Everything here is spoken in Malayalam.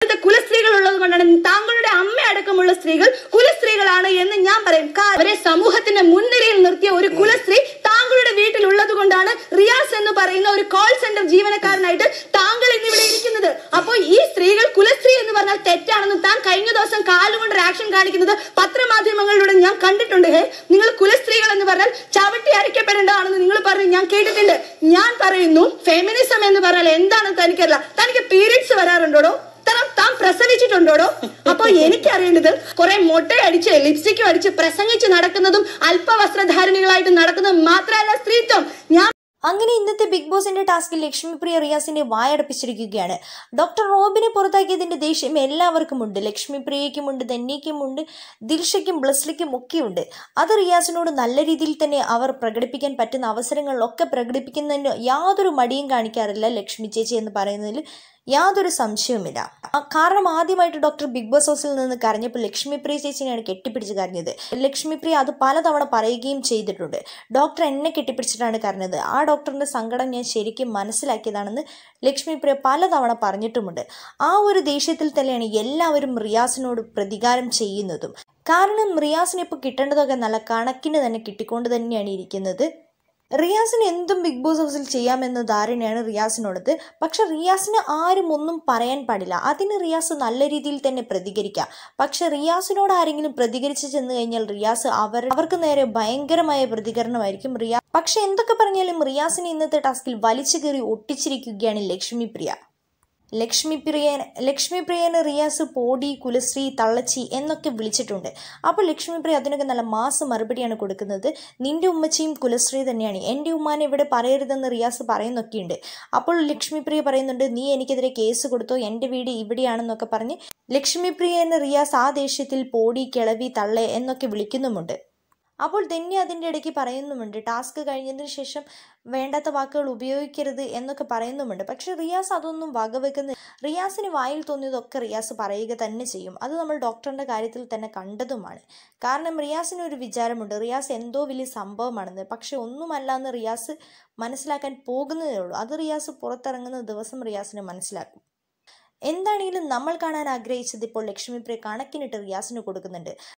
സമൂഹത്തെ കുലസ്ത്രീകൾ ഉള്ളത് കൊണ്ടാണ് താങ്കളുടെ അമ്മ അടക്കമുള്ള സ്ത്രീകൾ കുലസ്ത്രീകളാണ് എന്ന് ഞാൻ പറയും കാ- അവരെ സമൂഹത്തിന്റെ മുൻനിരയിൽ നിർത്തിയ ഒരു കുലസ്ത്രീ താങ്കളുടെ വീട്ടിൽ ഉള്ളത് കൊണ്ടാണ് റിയാസ് എന്ന് പറയുന്ന ഒരു കോൾ സെന്റർ ജീവനക്കാരനായിട്ട് താങ്കൾ ഇന്നിവിടെ ഇരിക്കുന്നത് അപ്പോൾ ഈ സ്ത്രീകൾ കുലസ്ത്രീ എന്ന് പറഞ്ഞാൽ തെറ്റാണെന്ന് താൻ കഴിഞ്ഞ ദിവസം കാലുകൊണ്ട് ഒരു ആക്ഷൻ കാണിക്കുന്നത് പത്രമാധ്യമങ്ങളിലൂടെ ഞാൻ കണ്ടിട്ടുണ്ട് ഹേ നിങ്ങൾ കുലസ്ത്രീകൾ എന്ന് പറഞ്ഞാൽ ചവിട്ടി അരയ്ക്കപ്പെടേണ്ടതാണെന്ന് നിങ്ങൾ പറഞ്ഞു ഞാൻ കേട്ടിട്ടുണ്ട് ഞാൻ പറയുന്നു ഫെമിനിസം എന്ന് പറഞ്ഞാൽ എന്താണെന്ന് തനിക്കറിയില്ല തനിക്ക് പീരിയഡ്സ് വരാറുണ്ടോടോ തരം താൻ പ്രസവിച്ചിട്ടുണ്ടോടോ അപ്പൊ എനിക്ക് അറിയേണ്ടത് കുറെ മൊട്ട അടിച്ച് ലിപ്സ്റ്റിക്കും അടിച്ച് പ്രസംഗിച്ച് നടക്കുന്നതും അല്പവസ്ത്രധാരണികളായിട്ട് നടക്കുന്നതും മാത്രമല്ല സ്ത്രീത്വം ഞാൻ അങ്ങനെ ഇന്നത്തെ ബിഗ് ബോസിന്റെ ടാസ്കിൽ ലക്ഷ്മിപ്രിയ റിയാസിനെ വായടപ്പിച്ചിരിക്കുകയാണ് ഡോക്ടർ റോബിനെ പുറത്താക്കിയതിന്റെ ദേഷ്യം എല്ലാവർക്കും ഉണ്ട് ലക്ഷ്മിപ്രിയയ്ക്കുമുണ്ട് ധന്യയ്ക്കുമുണ്ട് ദിൽഷയ്ക്കും ബ്ലസ്ലിക്കും ഒക്കെയുണ്ട് അത് റിയാസിനോട് നല്ല രീതിയിൽ തന്നെ അവർ പ്രകടിപ്പിക്കാൻ പറ്റുന്ന അവസരങ്ങളിലൊക്കെ പ്രകടിപ്പിക്കുന്നതിന് യാതൊരു മടിയും കാണിക്കാറില്ല ലക്ഷ്മി ചേച്ചി എന്ന് പറയുന്നതിൽ യാതൊരു സംശയവുമില്ല ആ, കാരണം ആദ്യമായിട്ട് ഡോക്ടർ ബിഗ് ബോസ് ഹൗസിൽ നിന്ന് കരഞ്ഞപ്പോൾ ലക്ഷ്മിപ്രിയ ചേച്ചിനെയാണ് കെട്ടിപ്പിടിച്ച് കരഞ്ഞത് ലക്ഷ്മിപ്രിയ അത് പലതവണ പറയുകയും ചെയ്തിട്ടുണ്ട് ഡോക്ടർ എന്നെ കെട്ടിപ്പിടിച്ചിട്ടാണ് കരഞ്ഞത് ആ ഡോക്ടറിന്റെ സങ്കടം ഞാൻ ശരിക്കും മനസ്സിലാക്കിയതാണെന്ന് ലക്ഷ്മിപ്രിയ പലതവണ പറഞ്ഞിട്ടുമുണ്ട് ആ ഒരു ദേഷ്യത്തിൽ തന്നെയാണ് എല്ലാവരും റിയാസിനോട് പ്രതികാരം ചെയ്യുന്നതും കാരണം റിയാസിന് ഇപ്പോൾ കിട്ടേണ്ടതൊക്കെ നല്ല കണക്കിന് തന്നെ കിട്ടിക്കൊണ്ട് തന്നെയാണ് ഇരിക്കുന്നത് റിയാസിന് എന്തും ബിഗ് ബോസ് ഹൗസിൽ ചെയ്യാമെന്ന ധാരണയാണ് റിയാസിനുള്ളത് പക്ഷെ റിയാസിന് ആരും ഒന്നും പറയാൻ പാടില്ല അതിന് റിയാസ് നല്ല രീതിയിൽ തന്നെ പ്രതികരിക്കാം പക്ഷെ റിയാസിനോട് ആരെങ്കിലും പ്രതികരിച്ചു ചെന്ന് കഴിഞ്ഞാൽ റിയാസ് അവർ അവർക്ക് നേരെ ഭയങ്കരമായ പ്രതികരണമായിരിക്കും റിയാ പക്ഷെ എന്തൊക്കെ പറഞ്ഞാലും റിയാസിനെ ഇന്നത്തെ ടാസ്കിൽ വലിച്ചു കയറി ഒട്ടിച്ചിരിക്കുകയാണ് ലക്ഷ്മി പ്രിയ ലക്ഷ്മി പ്രിയൻ ലക്ഷ്മി പ്രിയന് റിയാസ് പോടി കുലശ്രീ തള്ളച്ചി എന്നൊക്കെ വിളിച്ചിട്ടുണ്ട് അപ്പോൾ ലക്ഷ്മി പ്രിയ അതിനൊക്കെ നല്ല മാസ് മറുപടിയാണ് കൊടുക്കുന്നത് നിന്റെ ഉമ്മച്ചിയും കുലശ്രീ തന്നെയാണ് എൻ്റെ ഉമ്മാനെ ഇവിടെ പറയരുതെന്ന് റിയാസ് പറയുന്നൊക്കെയുണ്ട് അപ്പോൾ ലക്ഷ്മി പ്രിയ പറയുന്നുണ്ട് നീ എനിക്കെതിരെ കേസ് കൊടുത്തോ എൻ്റെ വീട് ഇവിടെയാണെന്നൊക്കെ പറഞ്ഞ് ലക്ഷ്മി പ്രിയന് റിയാസ് ആ ദേഷ്യത്തിൽ പോടി കിളവി തള്ളെ എന്നൊക്കെ വിളിക്കുന്നുമുണ്ട് അപ്പോൾ ധന്യ അതിൻ്റെ ഇടയ്ക്ക് പറയുന്നുമുണ്ട് ടാസ്ക് കഴിഞ്ഞതിന് ശേഷം വേണ്ടാത്ത വാക്കുകൾ ഉപയോഗിക്കരുത് എന്നൊക്കെ പറയുന്നുമുണ്ട് പക്ഷെ റിയാസ് അതൊന്നും വകവെക്കുന്ന റിയാസിന് വായിൽ തോന്നിയതൊക്കെ റിയാസ് പറയുക തന്നെ ചെയ്യും അത് നമ്മൾ ഡോക്ടറിൻ്റെ കാര്യത്തിൽ തന്നെ കണ്ടതുമാണ് കാരണം റിയാസിന് ഒരു വിചാരമുണ്ട് റിയാസ് എന്തോ വലിയ സംഭവമാണെന്ന് പക്ഷെ ഒന്നുമല്ല എന്ന് റിയാസ് മനസ്സിലാക്കാൻ പോകുന്നതേ ഉള്ളൂ അത് റിയാസ് പുറത്തിറങ്ങുന്ന ദിവസം റിയാസിന് മനസ്സിലാക്കും എന്താണെങ്കിലും നമ്മൾ കാണാൻ ആഗ്രഹിച്ചത് ഇപ്പോൾ ലക്ഷ്മിപ്രിയ കണക്കിനിട്ട് റിയാസിന് കൊടുക്കുന്നുണ്ട്